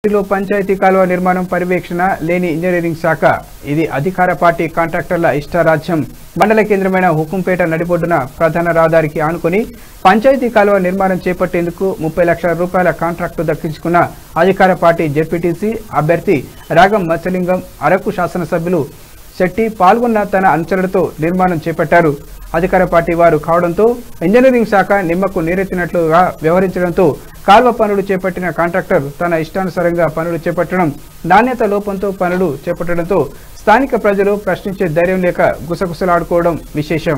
లో పంచాయతీ కాలువ నిర్మాణం పర్యవేక్షణ లేని ఇంజనీరింగ్ శాఖ ఇది అధికార పార్టీ కాంట్రాక్టర్ల ఇష్టారాజ్యం మండల కేంద్రమైన హుకుంపేట నడిబొడ్డున ప్రధాన రహదారికి ఆనుకొని పంచాయతీ కాలువ నిర్మాణం చేపట్టేందుకు ముప్పై లక్షల రూపాయల కాంట్రాక్టు దక్కించుకున్న అధికార పార్టీ జెడ్పీటీసీ అభ్యర్థి రాగం మత్స్యలింగం అరకు శాసనసభ్యులు శెట్టి పాల్గొన్న తన అనుచరులతో నిర్మాణం చేపట్టారు అధికార పార్టీ వారు కావడంతో ఇంజనీరింగ్ శాఖ నిమ్మకు నీరెత్తినట్లుగా వ్యవహరించడంతో కాల్వ పనులు చేపట్టిన కాంట్రాక్టర్ తన ఇష్టానుసారంగా పనులు చేపట్టడం నాణ్యత లోపంతో పనులు చేపట్టడంతో స్థానిక ప్రజలు ప్రశ్నించే ధైర్యం లేక గుసగుసలాడుకోవడం విశేషం